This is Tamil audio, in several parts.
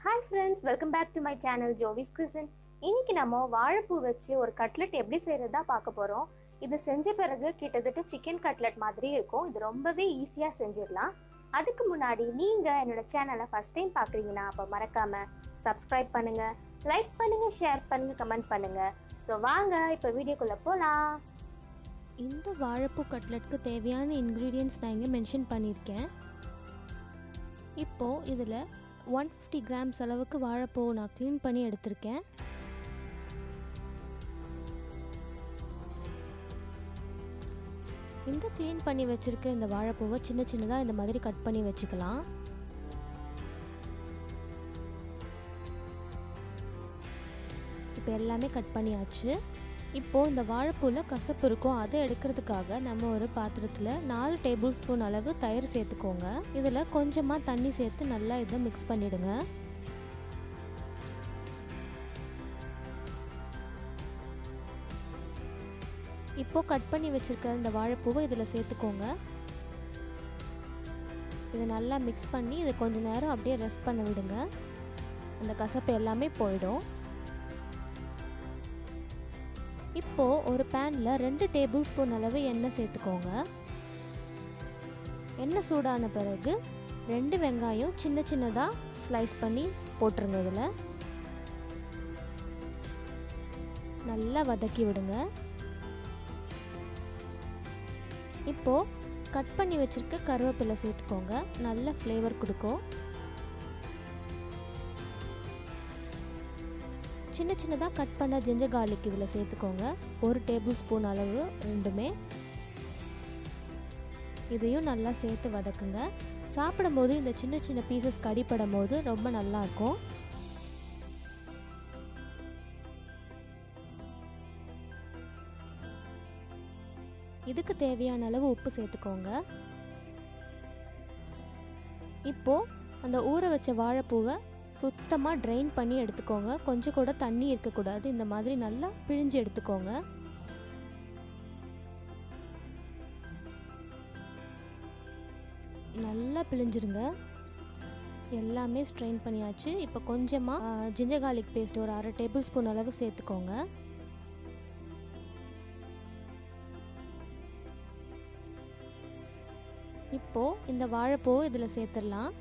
hi friends welcome back to my channel Jovi's kitchen இன்னைக்கு நம்ம வாழைப்பூ வச்சு ஒரு கட்லெட் எப்படி செய்யறதா பார்க்க போறோம் இது செஞ்ச பிறகு கிட்டத்தட்ட சிக்கன் கட்லெட் மாதிரி இருக்கும் இது ரொம்பவே ஈஸியாக செஞ்சிடலாம் அதுக்கு முன்னாடி நீங்க என்னோட சேனலை ஃபர்ஸ்ட் டைம் பார்க்குறீங்கன்னா அப்போ மறக்காம சப்ஸ்கிரைப் பண்ணுங்க லைக் பண்ணுங்க ஷேர் பண்ணுங்க கமெண்ட் பண்ணுங்க ஸோ வாங்க இப்போ வீடியோக்குள்ள போகலாம் இந்த வாழைப்பூ கட்லெட்க்கு தேவையான இன்க்ரீடியன்ட்ஸ் நான் இங்கே மென்ஷன் பண்ணியிருக்கேன் இப்போது இதில் ஒன் ஃபிஃப்டி கிராம்ஸ் அளவுக்கு வாழைப்பூ நான் க்ளீன் பண்ணி எடுத்திருக்கேன் இந்த க்ளீன் பண்ணி வச்சுருக்க இந்த வாழைப்பூவை சின்ன சின்னதாக இந்த மாதிரி கட் பண்ணி வச்சுக்கலாம் இப்போ எல்லாமே கட் பண்ணியாச்சு இப்போது இந்த வாழைப்பூவில் கசப்பு இருக்கும் அதை எடுக்கிறதுக்காக நம்ம ஒரு பாத்திரத்தில் நாலு டேபிள் ஸ்பூன் அளவு தயிர் சேர்த்துக்கோங்க இதில் கொஞ்சமாக தண்ணி சேர்த்து நல்லா இதை மிக்ஸ் பண்ணிவிடுங்க இப்போது கட் பண்ணி வச்சுருக்க இந்த வாழைப்பூவை இதில் சேர்த்துக்கோங்க இதை நல்லா மிக்ஸ் பண்ணி இதை கொஞ்ச நேரம் அப்படியே ரெஸ்ட் பண்ண விடுங்க அந்த கசப்பு எல்லாமே போயிடும் இப்போது ஒரு பேனில் ரெண்டு டேபிள் ஸ்பூன் அளவு எண்ணெய் சேர்த்துக்கோங்க எண்ணெய் சூடான பிறகு ரெண்டு வெங்காயம் சின்ன சின்னதாக ஸ்லைஸ் பண்ணி போட்டுருங்க இதில் நல்லா வதக்கி விடுங்க இப்போது கட் பண்ணி வச்சுருக்க கருவேப்பிலை சேர்த்துக்கோங்க நல்ல ஃப்ளேவர் கொடுக்கும் சின்ன சின்னதாக கட் பண்ண ஜிஞ்சர் கார்லிக் இதில் சேர்த்துக்கோங்க ஒரு டேபிள் ஸ்பூன் அளவு ரெண்டுமே இதையும் நல்லா சேர்த்து வதக்குங்க சாப்பிடும்போது இந்த சின்ன சின்ன பீசஸ் கடிப்படும் போது ரொம்ப நல்லாயிருக்கும் இதுக்கு தேவையான அளவு உப்பு சேர்த்துக்கோங்க இப்போது அந்த ஊற வச்ச வாழைப்பூவை சுத்தமாக ட்ரைன் பண்ணி எடுத்துக்கோங்க கொஞ்சம் கூட தண்ணி இருக்கக்கூடாது இந்த மாதிரி நல்லா பிழிஞ்சு எடுத்துக்கோங்க நல்லா பிழிஞ்சிருங்க எல்லாமே ஸ்ட்ரெயின் பண்ணியாச்சு இப்போ கொஞ்சமாக ஜிஞ்சர் கார்லிக் பேஸ்ட் ஒரு அரை டேபிள் ஸ்பூன் அளவு சேர்த்துக்கோங்க இப்போது இந்த வாழைப்பூ இதில் சேர்த்துடலாம்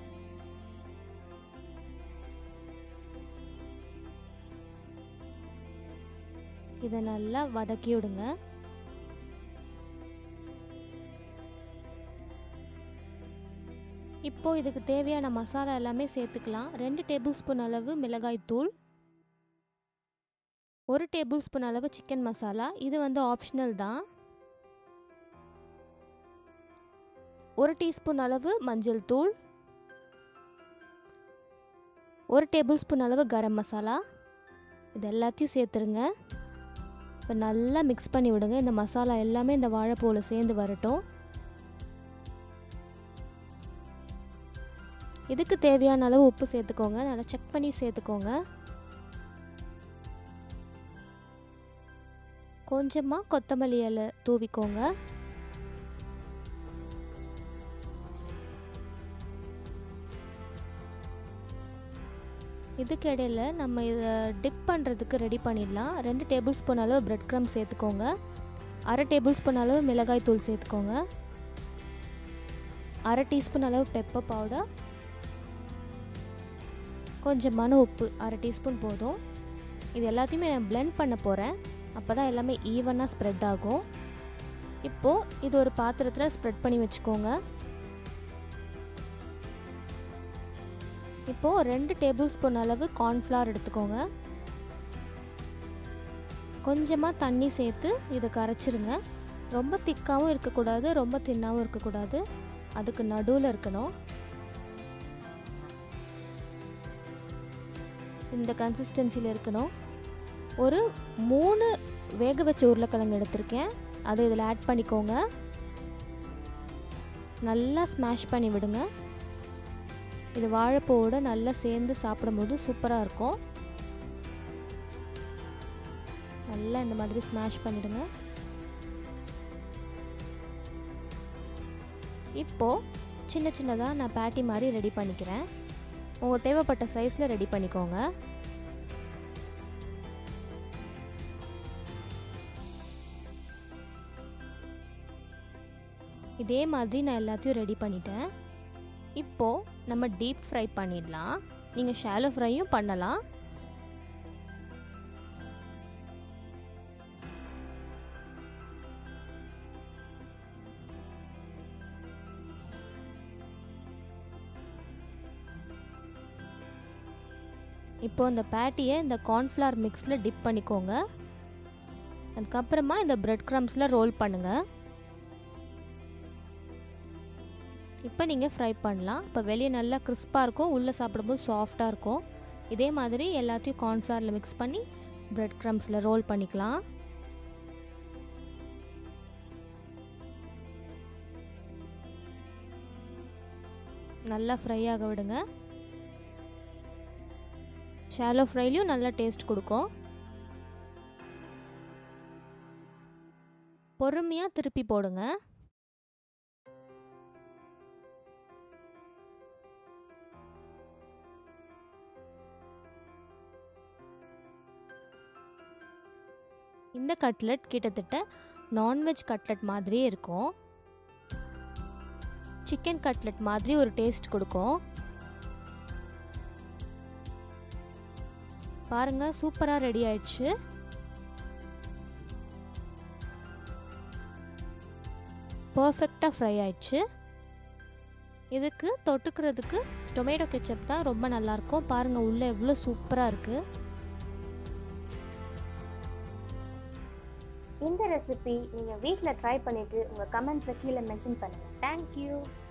இதை நல்லா வதக்கி விடுங்க இப்போ இதுக்கு தேவையான மசாலா எல்லாமே சேர்த்துக்கலாம் ரெண்டு டேபிள் ஸ்பூன் அளவு மிளகாய் தூள் ஒரு டேபிள் ஸ்பூன் அளவு சிக்கன் மசாலா இது வந்து ஆப்ஷனல் தான் ஒரு டீஸ்பூன் அளவு மஞ்சள் தூள் ஒரு டேபிள் ஸ்பூன் அளவு கரம் மசாலா இது எல்லாத்தையும் சேர்த்துருங்க இப்போ நல்லா மிக்ஸ் பண்ணி விடுங்க இந்த மசாலா எல்லாமே இந்த வாழைப்பூவில் சேர்ந்து வரட்டும் இதுக்கு தேவையான அளவு உப்பு சேர்த்துக்கோங்க நல்லா செக் பண்ணி சேர்த்துக்கோங்க கொஞ்சமாக கொத்தமல்லி இலை தூவிக்கோங்க இதுக்கு இடையில நம்ம இதை டிப் பண்ணுறதுக்கு ரெடி பண்ணிடலாம் ரெண்டு டேபிள் ஸ்பூன் அளவு பிரெட் க்ரம் சேர்த்துக்கோங்க அரை டேபிள் ஸ்பூன் அளவு மிளகாய் தூள் சேர்த்துக்கோங்க அரை டீஸ்பூன் அளவு பெப்பர் பவுடர் கொஞ்சமான உப்பு அரை டீஸ்பூன் போதும் இது எல்லாத்தையுமே நான் பிளெண்ட் பண்ண போகிறேன் அப்போ தான் எல்லாமே ஈவனாக ஸ்ப்ரெட் ஆகும் இப்போது இது ஒரு பாத்திரத்தில் ஸ்ப்ரெட் பண்ணி வச்சுக்கோங்க இப்போது ரெண்டு டேபிள் ஸ்பூன் அளவு கார்ன்ஃப்ளவர் எடுத்துக்கோங்க கொஞ்சமாக தண்ணி சேர்த்து இதை கரைச்சிருங்க ரொம்ப திக்காகவும் இருக்கக்கூடாது ரொம்ப தின்னாகவும் இருக்கக்கூடாது அதுக்கு நடுவில் இருக்கணும் இந்த கன்சிஸ்டன்சியில் இருக்கணும் ஒரு மூணு வேக வச்ச உருளைக்கிழங்கு எடுத்திருக்கேன் அதை இதில் ஆட் பண்ணிக்கோங்க நல்லா ஸ்மாஷ் பண்ணி விடுங்க இது வாழைப்பூவோட நல்லா சேர்ந்து சாப்பிடும்போது சூப்பராக இருக்கும் நல்லா இந்த மாதிரி ஸ்மாஷ் பண்ணிடுங்க இப்போது சின்ன சின்னதாக நான் பேட்டி மாதிரி ரெடி பண்ணிக்கிறேன் உங்கள் தேவைப்பட்ட சைஸில் ரெடி பண்ணிக்கோங்க இதே மாதிரி நான் எல்லாத்தையும் ரெடி பண்ணிட்டேன் இப்போது நம்ம டீப் ஃப்ரை பண்ணிடலாம் நீங்கள் ஷாலோ ஃப்ரையும் பண்ணலாம் இப்போ இந்த பேட்டியை இந்த கார்ன்ஃப்ளவர் மிக்ஸில் டிப் பண்ணிக்கோங்க அதுக்கப்புறமா இந்த பிரெட் க்ரம்ஸில் ரோல் பண்ணுங்கள் இப்போ நீங்கள் ஃப்ரை பண்ணலாம் இப்போ வெளியே நல்லா கிறிஸ்பாக இருக்கும் உள்ளே சாப்பிடும்போது சாஃப்டாக இருக்கும் இதே மாதிரி எல்லாத்தையும் கார்ன்ஃப்ளவரில் மிக்ஸ் பண்ணி பிரெட் க்ரம்ஸில் ரோல் பண்ணிக்கலாம் நல்லா ஃப்ரை ஆக விடுங்க ஷாலோ ஃப்ரைலையும் நல்லா டேஸ்ட் கொடுக்கும் பொறுமையாக திருப்பி போடுங்க இந்த கட்லெட் கிட்டத்தட்ட நான்வெஜ் கட்லெட் மாதிரியே இருக்கும் சிக்கன் கட்லெட் மாதிரி ஒரு டேஸ்ட் கொடுக்கும் பாருங்க சூப்பராக ரெடி ஆயிடுச்சு பர்ஃபெக்டாக ஃப்ரை ஆயிடுச்சு இதுக்கு தொட்டுக்கிறதுக்கு டொமேட்டோ கெச்சப் தான் ரொம்ப நல்லாயிருக்கும் பாருங்கள் உள்ளே எவ்வளோ சூப்பராக இருக்குது இந்த ரெசிபி நீங்கள் வீட்டில் ட்ரை பண்ணிவிட்டு உங்கள் கமெண்ட்ஸை கீழே மென்ஷன் பண்ணுங்கள் தேங்க்யூ